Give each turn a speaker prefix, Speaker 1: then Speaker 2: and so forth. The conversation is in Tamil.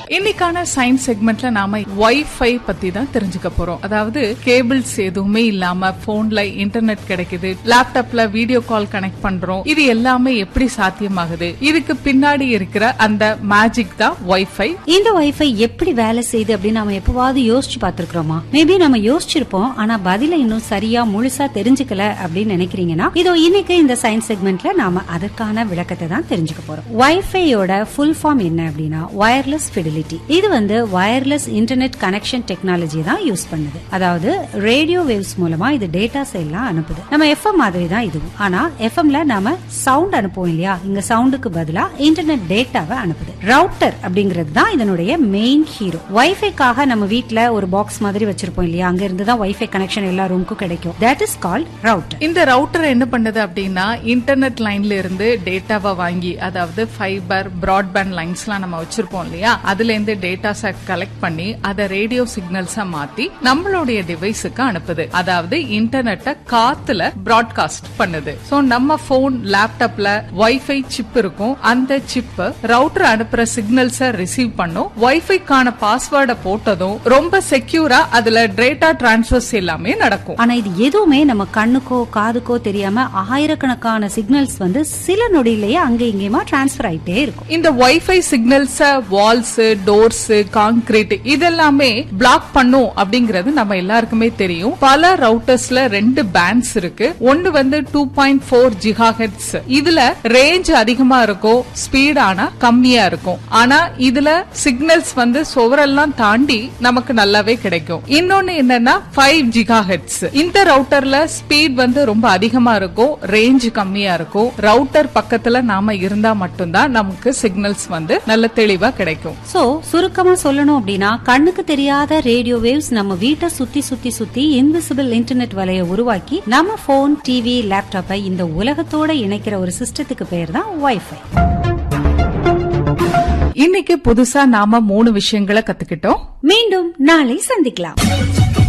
Speaker 1: இன்னைக்கான சயின்ஸ் செக்மெண்ட்ல நாம வைஃபை பத்தி தான் தெரிஞ்சுக்க போறோம் அதாவது கேபிள்ஸ் எதுவுமே இல்லாம போன்ல இன்டர்நெட் கிடைக்குது லேப்டாப்ல வீடியோ கால் கனெக்ட் பண்றோம் இது எல்லாமே எப்படி சாத்தியமாகுது இதுக்கு பின்னாடி இருக்கிற அந்த மேஜிக் தான் வைஃபை
Speaker 2: இந்த வைஃபை எப்படி வேலை செய்யுது அப்படின்னு நாம எப்பவாவது யோசிச்சு பார்த்திருக்கிறோமா மேபி நம்ம யோசிச்சிருப்போம் ஆனா பதில இன்னும் சரியா முழுசா தெரிஞ்சுக்கல அப்படின்னு நினைக்கிறீங்கன்னா இதோ இன்னைக்கு இந்த சயின்ஸ் செக்மெண்ட்ல நாம அதற்கான விளக்கத்தை தான் தெரிஞ்சுக்க போறோம் வைஃபையோட ஃபுல் ஃபார்ம் என்ன அப்படின்னா வயர்லெஸ் ஃபிடிலிட்டி இது வந்து வயர்லெஸ் இன்டர்நெட் கனெக்ஷன் டெக்னாலஜி தான் யூஸ் பண்ணுது அதாவது ரேடியோ வேவ்ஸ் மூலமா இது டேட்டாஸ் எல்லாம் அனுப்புது நம்ம எஃப்எம் மாதிரி தான் இதுவும் ஆனா எஃப்எம்ல நாம சவுண்ட் அனுப்புவோம் இல்லையா இங்க சவுண்டுக்கு பதிலா இன்டர்நெட் டேட்டாவை அனுப்புது ரவுட்டர் அப்படிங்கிறது தான் இதனுடைய மெயின் ஹீரோ வைஃபைக்காக நம்ம வீட்ல ஒரு பாக்ஸ் மாதிரி வச்சிருப்போம் இல்லையா அங்க இருந்து தான் வைஃபை கனெக்ஷன் எல்லா ரூமுக்கும் கிடைக்கும் தட் இஸ் கால்ட் ரவுட்டர்
Speaker 1: இந்த ரவுட்டர் என்ன பண்ணுது அப்படின்னா இன்டர்நெட் லைன்ல இருந்து டேட்டாவை வாங்கி அதாவது ஃபைபர் பிராட்பேண்ட் லைன்ஸ்லாம் நம்ம வச்சிருப்போம் இல்லையா அதுல இருந்து டேட்டாஸை கலெக்ட் பண்ணி அதை ரேடியோ சிக்னல்ஸா மாத்தி நம்மளுடைய டிவைஸுக்கு அனுப்புது அதாவது இன்டர்நெட்டை காத்துல பிராட்காஸ்ட் பண்ணுது சோ நம்ம போன் லேப்டாப்ல வைஃபை சிப் இருக்கும் அந்த சிப் ரவுட்டர் அனுப்புற சிக்னல்ஸ ரிசீவ் பண்ணும் வைஃபைக்கான பாஸ்வேர்டை போட்டதும் ரொம்ப செக்யூரா அதுல டேட்டா டிரான்ஸ்ஃபர்ஸ் எல்லாமே நடக்கும்
Speaker 2: ஆனா இது எதுவுமே நம்ம கண்ணுக்கோ காதுக்கோ தெரியாம ஆயிரக்கணக்கான சிக்னல்ஸ் வந்து சில நொடியிலேயே அங்க இங்கேயுமா டிரான்ஸ்பர் ஆயிட்டே இருக்கும்
Speaker 1: இந்த வைஃபை சிக்னல்ஸ வால்ஸ் டோர்ஸ் கான்கிரீட் இதெல்லாமே பிளாக் பண்ணும் அப்படிங்கறது நம்ம எல்லாருக்குமே தெரியும் பல ரவுட்டர்ஸ்ல ரெண்டு பேண்ட்ஸ் இருக்கு ஒன்னு வந்து டூ பாயிண்ட் ஃபோர் ஜிகா இதுல ரேஞ்ச் அதிகமா இருக்கும் ஸ்பீட் ஆனா கம்மியா இருக்கும் ஆனா இதுல சிக்னல்ஸ் வந்து சுவரெல்லாம் தாண்டி நமக்கு நல்லாவே கிடைக்கும் இன்னொன்னு என்னன்னா ஃபைவ் ஜிகா இந்த ரவுட்டர்ல ஸ்பீட் வந்து ரொம்ப அதிகமா இருக்கும் ரேஞ்ச் கம்மியா இருக்கும் ரவுட்டர் பக்கத்துல நாம இருந்தா மட்டும்தான் நமக்கு சிக்னல்ஸ் வந்து நல்ல தெளிவா கிடைக்கும்
Speaker 2: சோ சுருக்கமா சொல்லணும் அப்படின்னா கண்ணுக்கு தெரியாத ரேடியோ வேவ்ஸ் நம்ம வீட்டை சுத்தி சுத்தி சுத்தி இன்விசிபிள் இன்டர்நெட் வலைய உருவாக்கி நம்ம போன் டிவி லேப்டாப்பை இந்த உலகத்தோட இணைக்கிற ஒரு சிஸ்டத்துக்கு பேர் தான் வைஃபை
Speaker 1: இன்னைக்கு புதுசா நாம மூணு விஷயங்களை கத்துக்கிட்டோம்
Speaker 2: மீண்டும் நாளை சந்திக்கலாம்